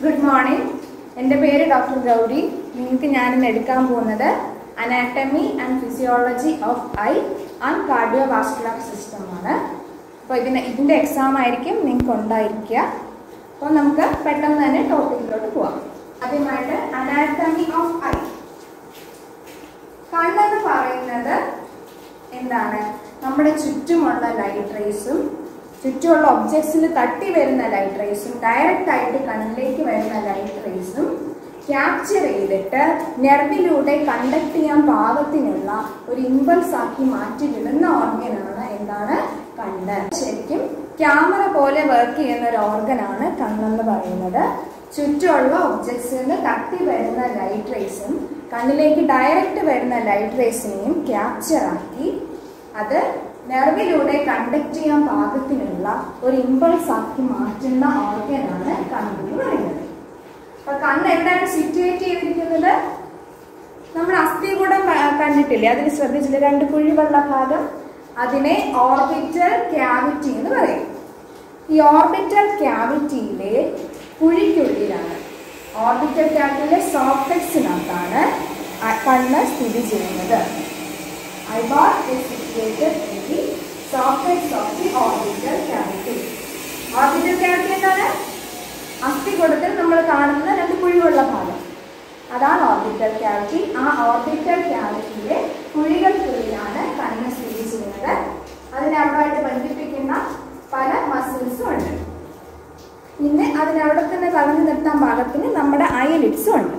Good morning എൻ്റെ പേര് doctor Gauri നിങ്ങൾക്ക് ഞാനിന്ന് എടുക്കാൻ പോകുന്നത് anatomy and physiology of eye and cardiovascular സിസ്റ്റമാണ് അപ്പോൾ ഇതിന് ഇതിൻ്റെ എക്സാം ആയിരിക്കും നിങ്ങൾക്ക് ഉണ്ടായിരിക്കുക അപ്പോൾ നമുക്ക് പെട്ടെന്ന് തന്നെ ടോപ്പിക്കിലോട്ട് പോവാം ആദ്യമായിട്ട് അനാറ്റമി ഓഫ് ഐ കണ്ണെന്ന് പറയുന്നത് എന്താണ് നമ്മുടെ ചുറ്റുമുള്ള ലൈറ്റ് റേസും ചുറ്റുമുള്ള ഒബ്ജക്ട്സിൽ തട്ടി വരുന്ന ലൈറ്റ് റേസും ഡയറക്റ്റ് ആയിട്ട് കണ്ണിലേക്ക് വരുന്ന ലൈറ്റ് റേസും ക്യാപ്ചർ ചെയ്തിട്ട് നെർവിലൂടെ കണ്ടക്ട് ചെയ്യാൻ പാകത്തിനുള്ള ഒരു ഇമ്പൾസ് ആക്കി മാറ്റി വിടുന്ന ഓർഗനാണ് എന്താണ് കണ്ണ് ശരിക്കും ക്യാമറ പോലെ വർക്ക് ചെയ്യുന്ന ഒരു ഓർഗനാണ് കണ്ണെന്ന് പറയുന്നത് ചുറ്റുമുള്ള ഒബ്ജക്ട്സിൽ നിന്ന് തട്ടി വരുന്ന ലൈറ്റ് റേസും കണ്ണിലേക്ക് ഡയറക്റ്റ് വരുന്ന ലൈറ്റ് റേസിനെയും ക്യാപ്ചർ ആക്കി അത് നെർവിലൂടെ കണ്ടക്ട് ചെയ്യാൻ പാകത്തിനുള്ള ഒരു ഇമ്പൾസ് ആക്കി മാറ്റുന്ന ഓർഗനാണ് കണ്ണെന്ന് പറയുന്നത് അപ്പൊ കണ്ണ് എവിടെയാണ് സിറ്റുവേറ്റ് ചെയ്തിരിക്കുന്നത് നമ്മൾ അസ്ഥികൂടം ക- കണ്ടിട്ടില്ലേ അതിൽ ശ്രദ്ധിച്ചില്ലേ രണ്ട് കുഴിവുള്ള ഭാഗം അതിനെ ഓർബിറ്റൽ ക്യാവിറ്റി എന്ന് പറയും ഈ ഓർബിറ്റൽ ക്യാവിറ്റിയിലെ കുഴിക്കുള്ളിലാണ് ഓർബിറ്റൽ ക്യാവിറ്റിയിലെ സോഫ്റ്റക്സിനകത്താണ് കണ്ണ് സ്ഥിതി ചെയ്യുന്നത് ഐബാർ is situated in the sockets of the orbital cavity. Orbital cavity എന്താണ് അസ്ഥികൂടത്തിൽ നമ്മൾ കാണുന്ന രണ്ട് കുഴിവുള്ള ഭാഗം അതാണ് ഓർബിറ്റൽ ക്യാവിറ്റി ആ ഓർബിറ്റൽ ക്യാവിറ്റിയിലെ കുഴികൾക്കുള്ളിലാണ് കണ്ണ് സ്ഥിതി ചെയ്യുന്നത് അതിനെ അവിടെയായിട്ട് ബന്ധിപ്പിക്കുന്ന പല മസിൽസും ഉണ്ട് പിന്നെ അതിനവിടെ തന്നെ തടഞ്ഞു നിർത്താൻ പാകത്തിന് നമ്മുടെ ഐലിഡ്സും ഉണ്ട്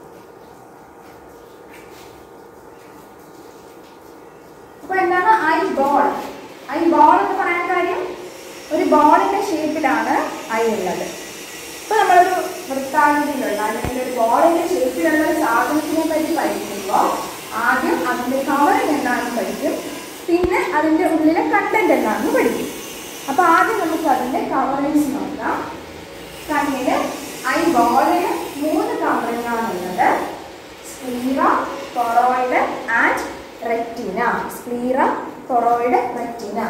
അപ്പൊ എന്താണ് ഐ ബോൾ ഐ ബോൾ എന്ന് പറയാൻ കാര്യം ഒരു ബോളിന്റെ ഷേപ്പിലാണ് ഐ ഉള്ളത് ഇപ്പൊ നമ്മളൊരു വൃത്താകൃതിയിലുള്ള അല്ലെങ്കിൽ ഒരു ബോളിന്റെ ഷേപ്പിലുള്ള ഒരു സാധനത്തിനെ പറ്റി പഠിക്കുമ്പോൾ ആദ്യം അതിന്റെ കവറിങ് എന്താണെന്ന് പഠിക്കും പിന്നെ അതിന്റെ ഉള്ളിലെ കണ്ടന്റ് എന്താണെന്ന് പഠിക്കും അപ്പൊ ആദ്യം നമുക്ക് അതിന്റെ കവറിങ്സ് നോക്കാം കണ്ണിന് ഐ ബോളിന് മൂന്ന് കവറിംഗ് ആണുള്ളത് sclera choroid and retina sclera choroid retina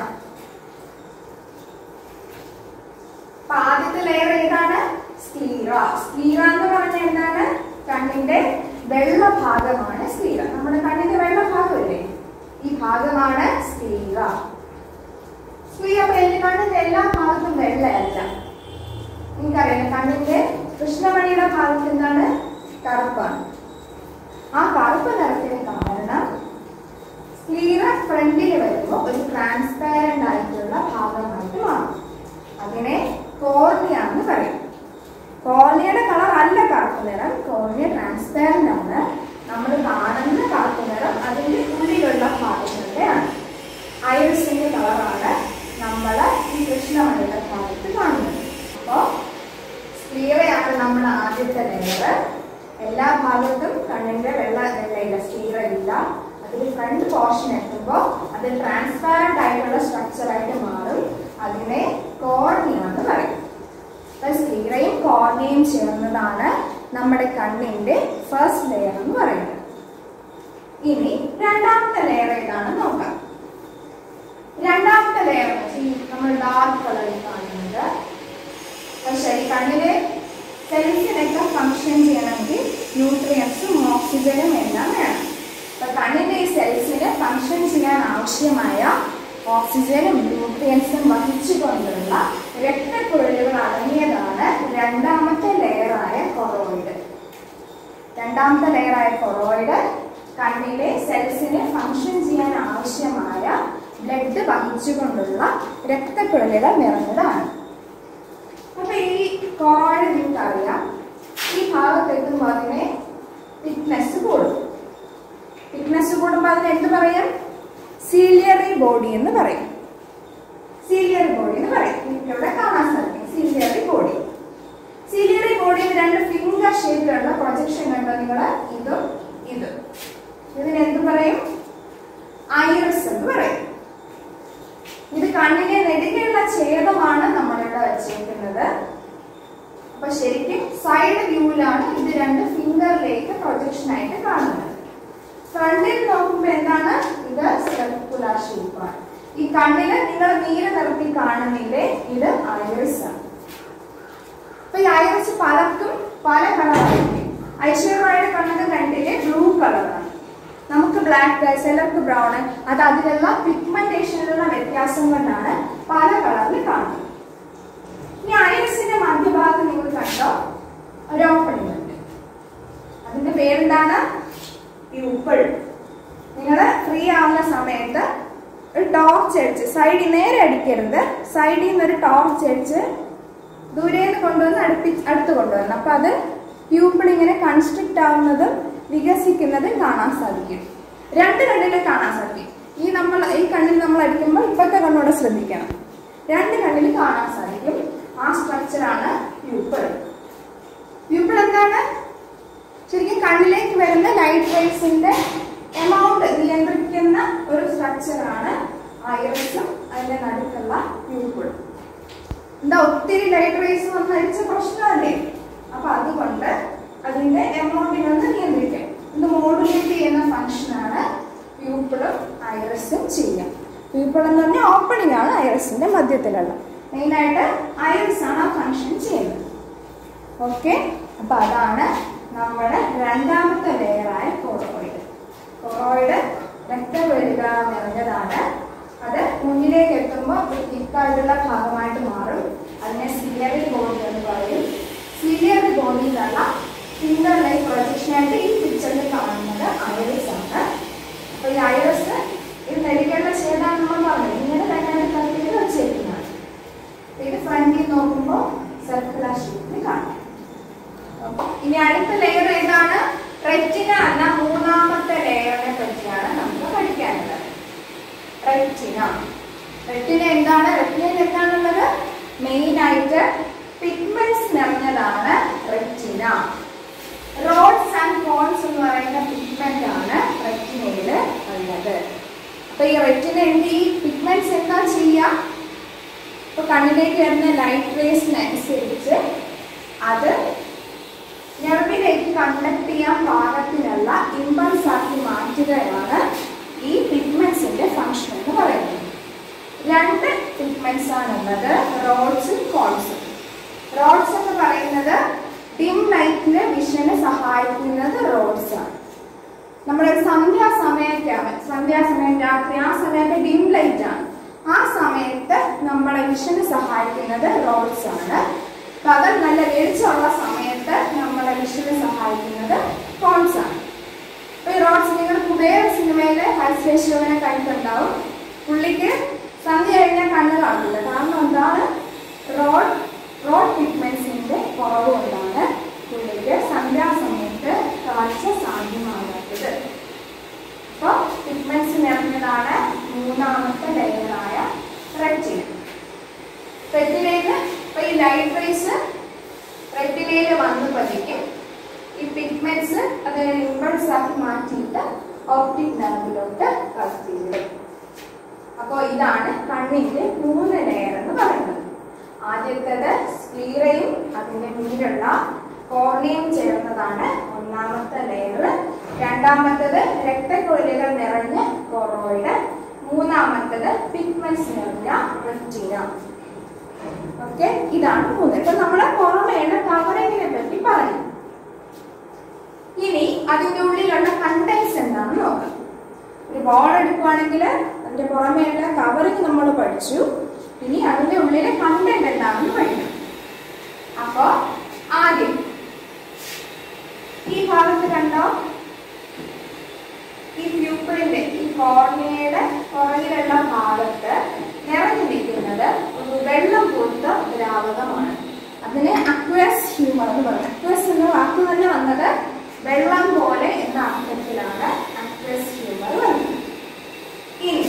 അപ്പൊ ആദ്യത്തെ ലെയർ ഏതാണ് സ്ക്ലീറ സ്ക്ലീറ എന്ന് പറഞ്ഞാൽ എന്താണ് കണ്ണിന്റെ വെള്ള ഭാഗമാണ് സ്ക്ലീറ നമ്മുടെ കണ്ണിന്റെ വെള്ള ഭാഗമില്ലേ ഈ ഭാഗമാണ് സ്ക്ലീറ സ്ക്ലീറ അപ്പൊ എന്റെ കണ്ണിന്റെ എല്ലാ ഭാഗത്തും വെള്ളയല്ല നിങ്ങൾക്കറിയാം കണ്ണിന്റെ കൃഷ്ണമണിയുടെ ഭാഗത്ത് എന്താണ് കറുപ്പാണ് ആ കറുപ്പ് നിറത്തിന് കാരണം സ്ക്ലീറ ഫ്രണ്ടിൽ വരുമ്പോൾ ഒരു ട്രാൻസ്പാരന്റ് ആയിട്ടുള്ള ഭാഗമായിട്ട് മാറും അതിനെ കോർണിയ എന്ന് പറയും കോർണിയയുടെ കളർ അല്ല കറുപ്പ് നിറം കോർണിയ ട്രാൻസ്പാരന്റ് ആണ് നമ്മൾ കാണുന്ന കറുപ്പ് നിറം അതിന്റെ ഉള്ളിലുള്ള ഭാഗങ്ങളുടെയാണ് ഐറിസിന്റെ കളറാണ് നമ്മൾ ഈ കൃഷ്ണമണിയുടെ ഭാഗത്ത് കാണുന്നത് അപ്പോൾ സ്ക്ലീറയാണ് നമ്മുടെ ആദ്യത്തെ ലെയർ എല്ലാ ഭാഗത്തും കണ്ണിന്റെ വെള്ള വെള്ളയില്ല സ്ക്ലീറ ഇല്ല അതിൽ ഫ്രണ്ട് പോർഷൻ എത്തുമ്പോൾ അത് ട്രാൻസ്പാരന്റ് ആയിട്ടുള്ള സ്ട്രക്ചർ ആയിട്ട് മാറും അതിനെ കോർണിയ എന്ന് പറയും അപ്പൊ സ്ക്ലീറയും കോർണിയയും ചേർന്നതാണ് നമ്മുടെ കണ്ണിന്റെ ഫസ്റ്റ് ലെയർ എന്ന് പറയുന്നത് ഇനി രണ്ടാമത്തെ ലെയർ ഏതാണെന്ന് നോക്കാം രണ്ടാമത്തെ ലെയർ ഈ നമ്മൾ ഡാർക്ക് കളറിൽ കാണുന്നത് അപ്പൊ ശരി കണ്ണിലെ സെൽസിനൊക്കെ ഫങ്ഷൻ ചെയ്യണമെങ്കിൽ ന്യൂട്രിയൻസും ഓക്സിജനും എല്ലാം വേണം അപ്പൊ കണ്ണിന്റെ ഈ സെൽസിന് ഫങ്ഷൻ ചെയ്യാൻ ആവശ്യമായ ഓക്സിജനും ന്യൂട്രിയൻസും വഹിച്ചുകൊണ്ടുള്ള രക്തക്കുഴലുകൾ അടങ്ങിയതാണ് രണ്ടാമത്തെ ലെയറായ കൊറോയിഡ് രണ്ടാമത്തെ ലെയറായ കൊറോയിഡ് കണ്ണിലെ സെൽസിന് ഫങ്ഷൻ ചെയ്യാൻ ആവശ്യമായ ബ്ലഡ് വഹിച്ചുകൊണ്ടുള്ള രക്തക്കുഴലുകൾ നിറഞ്ഞതാണ് അപ്പൊ ഈ കോറോയിഡ് നിങ്ങൾക്ക് അറിയാം ഈ ഭാഗത്ത് എത്തുമ്പോൾ അതിനെ തിക്നെസ് കൂടും തിക്നെസ് കൂടുമ്പോൾ അതിന് എന്ത് പറയും സീലിയറി ബോഡി എന്ന് പറയും സീലിയറി ബോഡി എന്ന് പറയും നിങ്ങൾക്ക് ഇവിടെ കാണാൻ സാധിക്കും സീലിയറി ബോഡി സീലിയറി ബോഡിയിൽ രണ്ട് ഫിംഗർ ഷേപ്പിലുള്ള പ്രൊജക്ഷൻ കണ്ടോ നിങ്ങൾ ഇതും ഇതും ഇതിന് എന്ത് പറയും ഐറിസ് എന്ന് പറയും ഇത് കണ്ണിനെ നെടുകയുള്ള ഛേദമാണ് നമ്മളിവിടെ വെച്ചേക്കുന്നത് അപ്പൊ ശരിക്കും സൈഡ് വ്യൂവിലാണ് ഇത് രണ്ട് ഫിംഗറിലേക്ക് പ്രൊജക്ഷൻ ആയിട്ട് കാണുന്നത് ഫ്രണ്ടിൽ നോക്കുമ്പോ എന്താണ് ഇത് സർക്കുലർ ഷേപ്പാണ് ഈ കണ്ണില് നിങ്ങൾ നീല നിറത്തിൽ കാണുന്നില്ലേ ഇത് ഐറിസ് ആണ് അപ്പൊ ഈ ഐറിസ് പലർക്കും പല കളറായിരിക്കും ഐശ്വര്യയുടെ കണ്ണത് കണ്ടില്ലേ ബ്ലൂ കളറാണ് നമുക്ക് ബ്ലാക്ക് ചിലർക്ക് ബ്രൗൺ അത് അതിലുള്ള പിഗ്മെന്റേഷനിലുള്ള വ്യത്യാസം കൊണ്ടാണ് പല കളറിൽ കാണുന്നത് ഇനി ഐറിസിന്റെ മധ്യഭാഗത്ത് നിങ്ങൾ കണ്ടോ ഒരു ഓപ്പണിംഗ് ഉണ്ട് അതിന്റെ പേരെന്താണ് പ്യൂപ്പിൾ നിങ്ങൾ ഫ്രീ ആവുന്ന സമയത്ത് ഒരു ടോർച്ച് അടിച്ച് സൈഡിൽ നേരെ അടിക്കരുത് സൈഡിൽ നിന്ന് ഒരു ടോർച്ച് അടിച്ച് ദൂരെ നിന്ന് കൊണ്ടുവന്ന് അടുപ്പി അടുത്ത് കൊണ്ടുവരണം അപ്പൊ അത് പ്യൂപ്പിൾ ഇങ്ങനെ കൺസ്ട്രിക്റ്റ് ആവുന്നതും വികസിക്കുന്നതും കാണാൻ സാധിക്കും രണ്ട് കണ്ണിലും കാണാൻ സാധിക്കും ഈ നമ്മൾ ഈ കണ്ണിൽ നമ്മൾ അടിക്കുമ്പോൾ ഇപ്പോഴത്തെ കണ്ണോടെ ശ്രദ്ധിക്കണം രണ്ട് കണ്ണിൽ കാണാൻ സാധിക്കും ആ സ്ട്രക്ചറാണ് പ്യൂപ്പിൾ പ്യൂപ്പിൾ എന്താണ് ശരിക്കും കണ്ണിലേക്ക് വരുന്ന ലൈറ്റ് റേസിന്റെ എമൗണ്ട് നിയന്ത്രിക്കുന്ന ഒരു സ്ട്രക്ചറാണ് ഐറിസും അതിന്റെ നടുക്കുള്ള പ്യൂപ്പിൾ എന്താ ഒത്തിരി ലൈറ്റ് റേസ് വന്ന് അടിച്ച പ്രശ്നമല്ലേ അപ്പൊ അതുകൊണ്ട് അതിന്റെ എമൗണ്ടിനൊന്ന് നിയന്ത്രിക്കാം ഇത് മോഡുലേറ്റ് ചെയ്യുന്ന ഫംഗ്ഷനാണ് പ്യൂപ്പിളും ഐറിസും ചെയ്യാം പ്യൂപ്പിൾ എന്ന് പറഞ്ഞാൽ ഓപ്പണിംഗ് ആണ് ഐറിസിന്റെ മധ്യത്തിലുള്ള മെയിനായിട്ട് ഐറിസ് ആണ് ആ ഫംഗ്ഷൻ ചെയ്യുന്നത് ഓക്കെ അപ്പൊ അതാണ് നമ്മുടെ രണ്ടാമത്തെ ലെയറായ കൊറോയിഡ് കൊറോയിഡ് രക്തവരിക നിറഞ്ഞതാണ് അത് മുന്നിലേക്ക് എത്തുമ്പോൾ ഒരു തിക്കായിട്ടുള്ള ഭാഗമായിട്ട് മാറും അതിനെ സിലിയറി ബോഡി എന്ന് പറയും സിലിയറി ബോഡിയിലുള്ള ഫിംഗർ ലൈക്ക് പ്രൊജക്ഷനായിട്ട് ഈ പിക്ചറിൽ കാണുന്നത് ഐറിസ് ആണ് അപ്പൊ ഈ ഐറിസ് ഇത് നെല്ലിക്കേണ്ട ഷേഡാണ് നമ്മൾ പറഞ്ഞത് ഇങ്ങനെ തന്നെയാണ് കത്തിയിൽ വെച്ചേക്കുന്നത് അപ്പൊ ഇത് ഫ്രണ്ടിൽ നോക്കുമ്പോൾ സർക്കുലർ ഷേപ്പിൽ കാണാം ഇനി അടുത്ത ലെയർ ഏതാണ് റെറ്റിന എന്ന മൂന്നാമത്തെ ലെയറിനെ പറ്റിയാണ് നമുക്ക് പഠിക്കാനുള്ളത് റെറ്റിന റെറ്റിന എന്താണ് റെറ്റിനയിൽ എന്താണുള്ളത് മെയിൻ ആയിട്ട് പിഗ്മെന്റ്സ് നിറഞ്ഞതാണ് റെറ്റിന റോഡ്സ് ആൻഡ് കോൺസ് എന്ന് പറയുന്ന പിഗ്മെന്റ് ആണ് റെറ്റിനയിൽ ഉള്ളത് അപ്പൊ ഈ റെറ്റിന എന്ത് ഈ പിഗ്മെന്റ്സ് എന്താ ചെയ്യുക ഇപ്പൊ കണ്ണിലേക്ക് വരുന്ന ലൈറ്റ് റേസിനനുസരിച്ച് അത് നെർവിലേക്ക് കണ്ടക്ട് ചെയ്യാൻ പാകത്തിനുള്ള ഇമ്പൾസ് ആക്കി മാറ്റുകയാണ് ഈ പിഗ്മെന്റ്സിന്റെ ഫംഗ്ഷൻ എന്ന് പറയുന്നത് രണ്ട് പിഗ്മെന്റ്സ് ആണുള്ളത് റോഡ്സും കോൺസും റോഡ്സ് എന്ന് പറയുന്നത് ഡിം ലൈറ്റിന് വിഷന് സഹായിക്കുന്നത് റോഡ്സ് ആണ് നമ്മുടെ സന്ധ്യാസമയൊക്കെയാണ് സന്ധ്യാസമയം രാത്രി ആ സമയത്ത് ഡിം ലൈറ്റ് ആണ് ആ സമയത്ത് നമ്മളെ വിഷന് സഹായിക്കുന്നത് റോഡ്സ് ആണ് പകൽ നല്ല വെളിച്ചമുള്ള സമയത്ത് നമ്മളെ വിഷന് സഹായിക്കുന്നത് കോൺസ് ആണ് അപ്പൊ ഈ റോഡ്സ് നിങ്ങൾ കുബേര സിനിമയിലെ ഹരിശേഷവനെ കണ്ടിട്ടുണ്ടാവും പുള്ളിക്ക് സന്ധ്യ കഴിഞ്ഞാൽ കണ്ണ് കാണില്ല കാരണം എന്താണ് റോഡ് റോഡ് പിഗ്മെന്റ്സിന്റെ കുറവ് കൊണ്ടാണ് പുള്ളിക്ക് സന്ധ്യാസമയത്ത് കാഴ്ച സാധ്യമാകാത്തത് അപ്പോൾ പിഗ്മെന്റ്സ് നിറഞ്ഞതാണ് മൂന്നാമത്തെ ലെയറായ റെറ്റിന റെറ്റിനയില് ഇപ്പൊ ഈ ലൈറ്റ് റേസ് റെറ്റിനയിൽ വന്ന് പതിക്കും ഈ പിഗ്മെന്റ്സ് അതിനെ ഇമ്പൾസ് ആക്കി മാറ്റിയിട്ട് ഓപ്റ്റിക് നെർവിലോട്ട് കടത്തിവിടും അപ്പോൾ ഇതാണ് കണ്ണിന്റെ മൂന്ന് ലെയർ എന്ന് പറയുന്നത് ആദ്യത്തേത് സ്ക്ലീറയും അതിന്റെ മുന്നിലുള്ള കോർണിയും ചേർന്നതാണ് ഒന്നാമത്തെ ലെയർ രണ്ടാമത്തേത് രക്തക്കൊഴലുകൾ നിറഞ്ഞ കൊറോയിഡ് മൂന്നാമത്തേത് പിഗ്മെന്റ്സ് നിറഞ്ഞ റെറ്റിന ഓക്കെ ഇതാണ് മൂന്ന് ഇപ്പൊ നമ്മള് പുറമേയുടെ കവറിങ്ങിനെ പറ്റി പറഞ്ഞു ഇനി അതിന്റെ ഉള്ളിലുള്ള കണ്ടൻസ് എന്താണെന്ന് നോക്കാം ഒരു ബോൾ എടുക്കുവാണെങ്കിൽ അതിന്റെ പുറമേയുള്ള കവറിങ് നമ്മൾ പഠിച്ചു ഇനി അതിന്റെ ഉള്ളിലെ കണ്ടന്റ് എന്താണെന്ന് പഠിക്കണം അപ്പോ ആദ്യം ഈ ഭാഗത്ത് കണ്ടോ ഈ പ്യൂപ്പിളിന്റെ ഈ കോർണിയയുടെ പുറകിലുള്ള ഭാഗത്ത് നിറഞ്ഞു നിൽക്കുന്നത് ഒരു വെള്ളം പോലത്ത ദ്രാവകമാണ് അതിന് അക്വസ് ഹ്യൂമർ എന്ന് പറയും അക്വസ് എന്ന വാക്ക് തന്നെ വന്നത് വെള്ളം പോലെ എന്ന അർത്ഥത്തിലാണ് അക്വസ് ഹ്യൂമർ വരുന്നത് ഇനി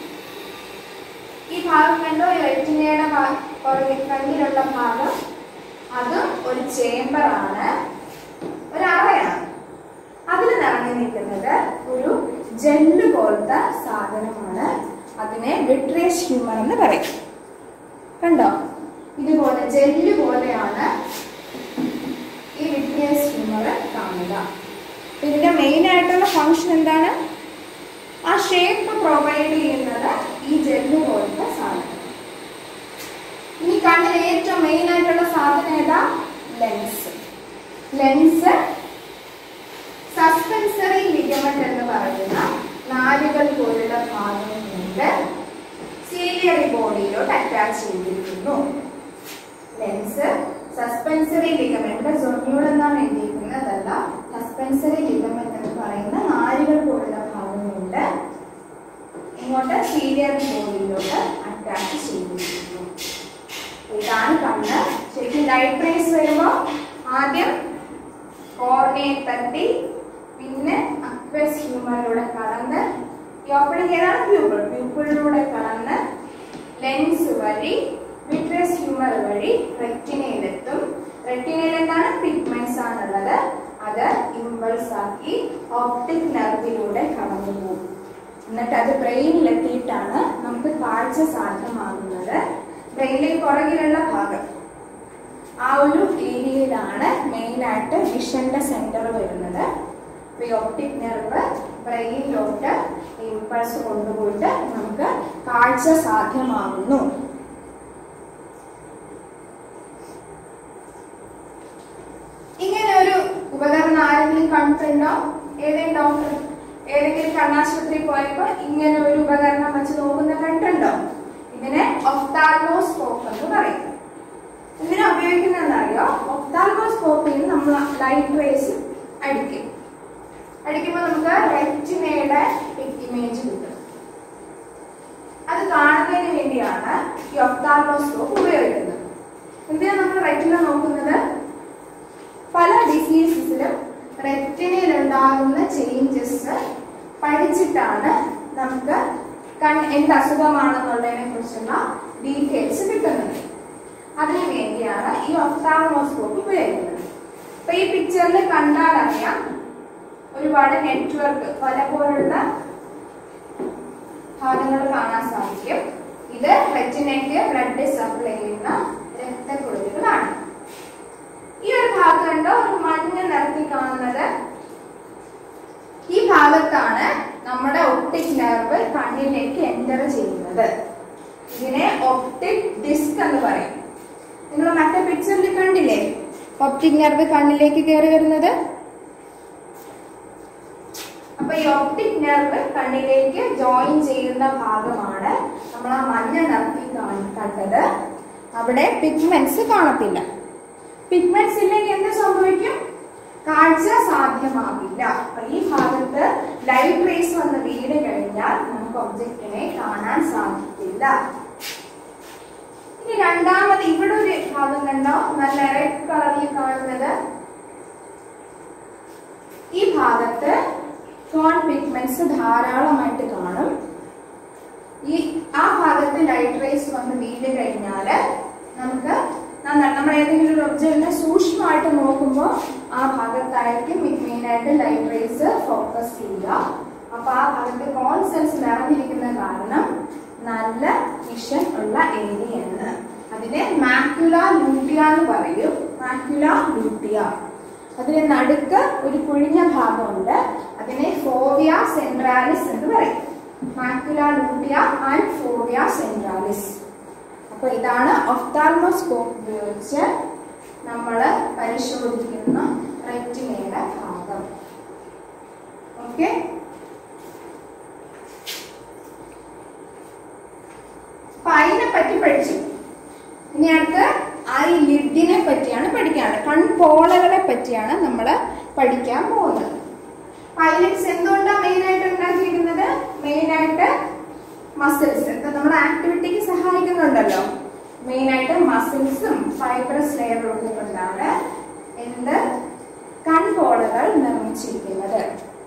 ഈ ഭാഗം കണ്ടോ ഈ റെറ്റിനയുടെ പുറകിൽ കണ്ണിലുള്ള ഭാഗം അത് ഒരു ചേംബറാണ് ഒരു അറയാണ് അതിൽ നിറഞ്ഞു നിൽക്കുന്നത് ഒരു ജെല്ല് പോലത്തെ സാധനമാണ് അതിനെ വിട്രിയസ് ഹ്യൂമർ എന്ന് പറയും കണ്ടോ ഇതുപോലെ ജെല്ല് പോലെയാണ് ഈ വിട്രിയസ് ഹ്യൂമർ കാണുക ഇതിന്റെ മെയിൻ ആയിട്ടുള്ള ഫംഗ്ഷൻ എന്താണ് ആ ഷേപ്പ് പ്രൊവൈഡ് ചെയ്യുന്നത് ഈ ജെല്ല് പോലത്തെ സാധനം ഇനി കണ്ണിൽ ഏറ്റവും മെയിൻ ആയിട്ടുള്ള സാധനം ഏതാ ലെൻസ് ലെൻസ് സസ്പെൻസറി ലിഗമെന്റ് എന്ന് പറയുന്ന നാലുകൾ പോലുള്ള ഭാഗം കൊണ്ട് സീലിയറി ബോഡിയിലോട്ട് അറ്റാച്ച് ചെയ്തിരിക്കുന്നു ലെൻസ് സസ്പെൻസറി ലിഗമെന്റ് ഇവിടെ സൊന്യൂൾ എന്നാണ് എഴുതിയിരിക്കുന്നത് അതല്ല സസ്പെൻസറി ലിഗമെന്റ് എന്ന് പറയുന്ന നാലുകൾ പോലുള്ള ഭാഗം കൊണ്ട് ഇങ്ങോട്ട് സീലിയറി ബോഡിയിലോട്ട് അറ്റാച്ച് ചെയ്തിരിക്കുന്നു ഇതാണ് കണ്ണ് ശരിക്കും ലൈറ്റ് റേസ് വരുമ്പോൾ ആദ്യം കോർണിയെ തട്ടി പിന്നെ അക്വസ് ഹ്യൂമറിലൂടെ കടന്ന് ഈ ഓപ്പണിംഗ് ഏതാണ് പ്യൂപ്പിൾ പ്യൂപ്പിളിലൂടെ കടന്ന് ലെൻസ് വഴി വിട്രസ് ഹ്യൂമർ വഴി റെറ്റിനയിലെത്തും റെറ്റിനയിൽ എന്താണ് പിഗ്മെന്റ്സ് ആണുള്ളത് അത് ഇമ്പൾസ് ആക്കി ഓപ്റ്റിക് നെർവിലൂടെ കടന്നു പോകും എന്നിട്ട് അത് ബ്രെയിനിലെത്തിയിട്ടാണ് നമുക്ക് കാഴ്ച സാധ്യമാകുന്നത് ബ്രെയിനിലെ പുറകിലുള്ള ഭാഗം ആ ഒരു ഏരിയയിലാണ് മെയിനായിട്ട് വിഷന്റെ സെന്റർ വരുന്നത് അപ്പൊ ഈ ഒപ്റ്റിക് നെർവ് ബ്രെയിനിലോട്ട് ഇമ്പൾസ് കൊണ്ടുപോയിട്ട് നമുക്ക് കാഴ്ച സാധ്യമാകുന്നു ഇങ്ങനെ ഒരു ഉപകരണം ആരെങ്കിലും കണ്ടിട്ടുണ്ടോ ഏതെങ്കിലും ഡോക്ടർ ഏതെങ്കിലും കണ്ണാശുപത്രി പോയപ്പോ ഇങ്ങനെ ഒരു ഉപകരണം വെച്ച് നോക്കുന്ന കണ്ടുണ്ടോ ഇതിനെ ഒഫ്താൽമോസ്കോപ്പ് എന്ന് പറയും എന്തിനാ ഉപയോഗിക്കുന്നതെന്ന് അറിയോ ഒഫ്താൽമോസ്കോപ്പിൽ നിന്ന് നമ്മൾ ലൈറ്റ് റേസ് അടിക്കും അടിക്കുമ്പോൾ നമുക്ക് റെറ്റിനയുടെ ഇമേജ് കിട്ടും അത് കാണുന്നതിന് വേണ്ടിയാണ് ഈ ഒഫ്താൽമോസ്കോപ്പ് ഉപയോഗിക്കുന്നത് എന്തിനാ നമ്മൾ റെറ്റിന നോക്കുന്നത് പല ഡിസീസസിലും റെറ്റിനയിൽ ഉണ്ടാകുന്ന ചേഞ്ചസ് പഠിച്ചിട്ടാണ് നമുക്ക് കൺ എന്ത് അസുഖമാണെന്നുള്ളതിനെ കുറിച്ചുള്ള ഡീറ്റെയിൽസ് കിട്ടുന്നത് അതിനു വേണ്ടിയാണ് ഈ ഒഫ്താൽമോസ്കോപ്പ് ഉപയോഗിക്കുന്നത് അപ്പൊ ഈ പിക്ചറിൽ കണ്ടാൽ അറിയാം ഒരുപാട് നെറ്റ്വർക്ക് പല പോലുള്ള ഭാഗങ്ങൾ കാണാൻ സാധിക്കും ഇത് റെറ്റിനയ്ക്ക് ബ്ലഡ് സപ്ലൈ ചെയ്യുന്ന രക്തക്കുഴലുകളാണ് ഈ ഒരു ഭാഗം കണ്ടോ ഒരു മഞ്ഞ നിറത്തിൽ കാണുന്നത് ഈ ഭാഗത്താണ് നമ്മുടെ ഒപ്റ്റിക് നെർവ് കണ്ണിലേക്ക് എൻ്റർ ചെയ്യുന്നത് ഇതിനെ ഒപ്റ്റിക് ഡിസ്ക് എന്ന് പറയും നിങ്ങൾ മറ്റേ പിക്ചറിൽ കണ്ടില്ലേ ഒപ്റ്റിക് നെർവ് കണ്ണിലേക്ക് കയറി വരുന്നത് അപ്പൊ ഈ ഒപ്റ്റിക് നെർവ് കണ്ണിലേക്ക് ജോയിൻ ചെയ്യുന്ന ഭാഗമാണ് നമ്മൾ ആ മഞ്ഞ നിറത്തിൽ കാണി- കണ്ടത് അവിടെ പിഗ്മെന്റ്സ് കാണത്തില്ല പിഗ്മെന്റ്സ് ഇല്ലെങ്കിൽ എന്ത് സംഭവിക്കും കാഴ്ച സാധ്യമാകില്ല അപ്പൊ ഈ ഭാഗത്ത് ലൈറ്റ് റേസ് വന്ന് വീട് കഴിഞ്ഞാൽ നമുക്ക് ഒബ്ജക്റ്റിനെ കാണാൻ സാധിക്കില്ല ഇനി രണ്ടാമത് ഇവിടെ ഒരു ഭാഗം കണ്ടോ നല്ല റെഡ് കളറിൽ കാണുന്നത് ഈ ഭാഗത്ത് കോൺ പിഗ്മെന്റ്സ് ധാരാളമായിട്ട് കാണും ഈ ആ ഭാഗത്ത് ലൈറ്റ് റേസ് വന്ന് വീട് കഴിഞ്ഞാല് നമുക്ക് നന്നായി നമ്മൾ ഏതെങ്കിലും ഒരു ഒബ്ജക്റ്റിനെ സൂക്ഷ്മമായിട്ട് നോക്കുമ്പോൾ ആ ഭാഗത്തായിരിക്കും മെയിൻ ആയിട്ട് ലൈറ്റ് റേസ് ഫോക്കസ് ചെയ്യുക അപ്പൊ ആ ഭാഗത്ത് കോൺസെൻസ് നിറഞ്ഞിരിക്കുന്ന കാരണം നല്ല വിഷൻ ഉള്ള ഏരിയയാണ് അതിനെ മാക്യുല ലൂട്ടിയ എന്ന് പറയും മാക്യുല ലൂട്ടിയ അതിന് നടുക്ക് ഒരു കുഴിഞ്ഞ ഭാഗമുണ്ട് അതിനെ ഫോവിയ സെൻട്രാലിസ് എന്ന് പറയും macula lutea and fovea centralis അപ്പൊ ഇതാണ് ഒഫ്താൽമോസ്കോപ്പ് ഉപയോഗിച്ച് നമ്മൾ പരിശോധിക്കുന്ന റെറ്റിനയുടെ ഭാഗം ഓക്കെ അപ്പൊ അതിനെ പറ്റി പഠിച്ചു ഇനി അടുത്ത് ഐ ലിഡിനെ പറ്റിയാണ് പഠിക്കാനുള്ളത് കൺപോളകളെ പറ്റിയാണ് നമ്മൾ പഠിക്കാൻ പോകുന്നത് പൈലറ്റ്സ് എന്തുകൊണ്ടാണ് മെയിൻ ആയിട്ട് ഉണ്ടാക്കിയിരിക്കുന്നത് മെയിൻ ആയിട്ട് മസിൽസ് നമ്മുടെ ആക്ടിവിറ്റിക്ക് സഹായിക്കുന്നുണ്ടല്ലോ മെയിൻ ആയിട്ട് മസിൽസും ഫൈബ്രസ് ലെയറും കൊണ്ടാണ് എന്ത് കൺപോളകൾ നിർമ്മിച്ചിരിക്കുന്നത്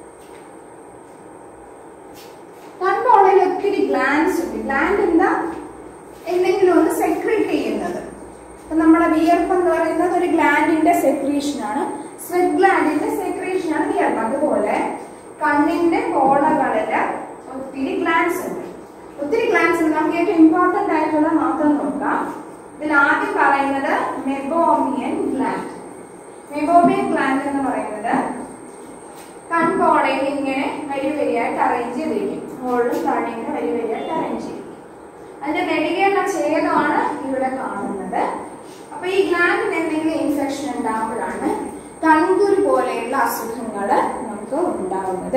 കൺപോളയിൽ ഒത്തിരി ഗ്ലാൻസ് ഉണ്ട് ഗ്ലാൻഡ് എന്താ എന്തെങ്കിലും ഒന്ന് സെക്രീറ്റ് ചെയ്യുന്നത് അപ്പൊ നമ്മുടെ വിയർപ്പ് എന്ന് പറയുന്നത് ഒരു ഗ്ലാൻഡിന്റെ സെക്രീഷൻ ആണ് സ്വെറ്റ് ഗ്ലാൻഡിന്റെ സെക്രീഷൻ ആണ് വിയർപ്പ് അതുപോലെ കണ്ണിന്റെ പോളകളില് ഒത്തിരി ഗ്ലാൻസ് ഉണ്ട് ഒത്തിരി ഗ്ലാൻസ് ഉണ്ട് നമുക്ക് ഏറ്റവും ഇമ്പോർട്ടന്റ് ആയിട്ടുള്ള മാത്രം നോക്കാം ഇതിൽ ആദ്യം പറയുന്നത് മെബോമിയൻ ഗ്ലാൻഡ് മെബോമിയൻ ഗ്ലാൻഡ് എന്ന് പറയുന്നത് കൺപോളയിൽ ഇങ്ങനെ വരി വരിയായിട്ട് അറേഞ്ച് ചെയ്തിരിക്കും മുകളിലും താഴെ ഇങ്ങനെ വരി വരിയായിട്ട് അറേഞ്ച് ചെയ്തിരിക്കും അതിന്റെ നെടുകയുള്ള ഛേദമാണ് ഇവിടെ കാണുന്നത് അപ്പൊ ഈ ഗ്ലാൻഡിന് എന്തെങ്കിലും ഇൻഫെക്ഷൻ ഉണ്ടാകുമ്പോഴാണ് കൺകുരു പോലെയുള്ള അസുഖങ്ങൾ നമുക്ക് ഉണ്ടാവുന്നത്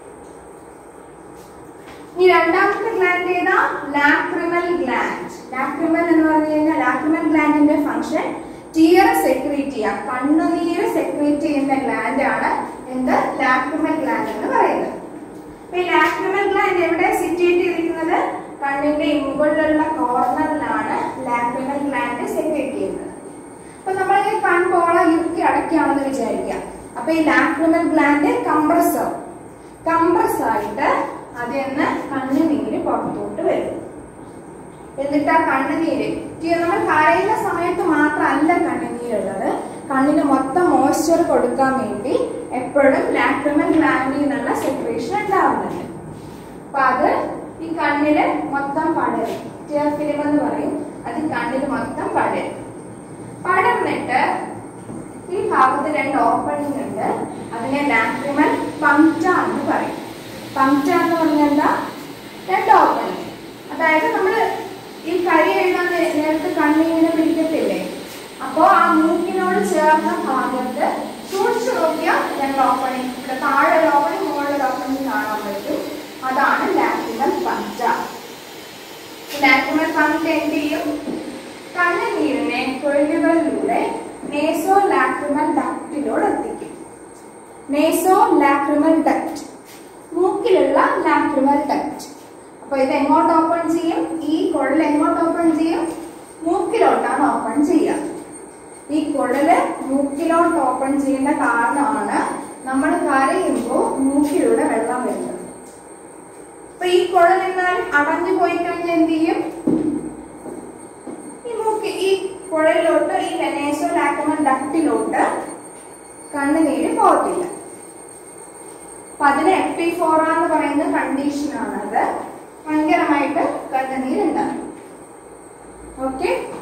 ഈ രണ്ടാമത്തെ ഗ്ലാൻഡ് ഏതാ ലാക്രിമൽ ഗ്ലാൻഡ് ലാക്രിമൽ എന്ന് പറഞ്ഞു കഴിഞ്ഞാൽ ലാക്രിമൽ ഗ്ലാൻഡിന്റെ ഫംഗ്ഷൻ ടിയർ സെക്രീറ്റ് ചെയ്യുക കണ്ണുനീര് സെക്രീറ്റ് ചെയ്യുന്ന ഗ്ലാൻഡ് ആണ് എന്ത് ലാക്രിമൽ ഗ്ലാൻഡ് എന്ന് പറയുന്നത് അപ്പൊ ഈ ലാക്രിമൽ ഗ്ലാൻഡ് എവിടെ സിറ്റുവേറ്റ് ചെയ്തിരിക്കുന്നത് കണ്ണിന്റെ മുകളിലുള്ള കോർണറിലാണ് ലാക്രിമൽ ഗ്ലാൻഡ് സെക്രീറ്റ് ചെയ്യുന്നത് അപ്പൊ നമ്മൾ ഈ കൺപോള ഇറുക്കി അടയ്ക്കുകയാണെന്ന് വിചാരിക്കുക അപ്പൊ ഈ ലാക്രിമൽ ഗ്ലാൻഡ് കംപ്രസ് ആവും കംപ്രസ് ആയിട്ട് അതിൽ നിന്ന് കണ്ണുനീര് പുറത്തോട്ട് വരും എന്നിട്ട് ആ കണ്ണുനീര് ടി- നമ്മൾ കരയുന്ന സമയത്ത് മാത്രമല്ല കണ്ണുനീരുള്ളത് കണ്ണിന് മൊത്തം മോയ്സ്ചർ കൊടുക്കാൻ വേണ്ടി എപ്പോഴും ലാക്രിമൽ ഗ്ലാൻഡിൽ നിന്നുള്ള സെക്രേഷൻ ഉണ്ടാവുന്നുണ്ട് അപ്പൊ അത് ഈ കണ്ണില് മൊത്തം പടരും ടിയർ ഫിലിം എന്ന് പറയും അത് കണ്ണിൽ മൊത്തം പടരും പടർന്നിട്ട് ഈ ഭാഗത്ത് രണ്ട് ഓപ്പണിംഗ് ഉണ്ട് അതിനെ ലാക്രിമൽ പങ്ക്ട എന്ന് പറയും പങ്ക്ട എന്ന് പറഞ്ഞാൽ എന്താ രണ്ട് ഓപ്പണിംഗ് അതായത് നമ്മൾ ഈ കരി എഴുതാൻ നേ- നേരത്ത് കണ്ണിങ്ങനെ പിടിക്കത്തില്ലേ അപ്പോ ആ മൂക്കിനോട് ചേർന്ന ഭാഗത്ത് സൂക്ഷിച്ചു നോക്കിയാൽ രണ്ട് ഓപ്പണിംഗ് ഇവിടെ താഴെ ഒരു ഓപ്പണിംഗ് മുകളിൽ ഒരു ഓപ്പണിംഗ് കാണാൻ പറ്റും അതാണ് ലാക്രിമൽ പങ്ക്ട ലാക്രിമൽ പങ്ക്ട എന്ത് ചെയ്യും കണ്ണുനീരിനെ കൊഴിലുകളിലൂടെ നേസോ ലാക്രിമൽ ഡക്റ്റിലോട് എത്തിക്കും നേസോ ലാക്രിമൽ ഡക്റ്റ് മൂക്കിലുള്ള ലാക്രിമൽ ഡക്റ്റ് അപ്പൊ ഇത് എങ്ങോട്ട് ഓപ്പൺ ചെയ്യും ഈ കുഴൽ എങ്ങോട്ട് ഓപ്പൺ ചെയ്യും മൂക്കിലോട്ടാണ് ഓപ്പൺ ചെയ്യുക ഈ കുഴല് മൂക്കിലോട്ട് ഓപ്പൺ ചെയ്യുന്ന കാരണമാണ് നമ്മൾ കരയുമ്പോൾ മൂക്കിലൂടെ വെള്ളം വരുന്നത് അപ്പൊ ഈ കുഴൽ എന്നാൽ അടഞ്ഞു പോയി കഴിഞ്ഞാൽ എന്ത് ചെയ്യും ഈ മൂക്ക് ഈ കുഴലിലോട്ട് ഈ നെനേസോ ലാക്രമൻ ഡക്റ്റിലോട്ട് കണ്ണുനീര് പോകത്തില്ല അപ്പൊ അതിന് എപ്പി ഫോറ എന്ന് പറയുന്ന കണ്ടീഷനാണ് അത് ഭയങ്കരമായിട്ട് കണ്ണുനീരുണ്ടാകും ഓക്കെ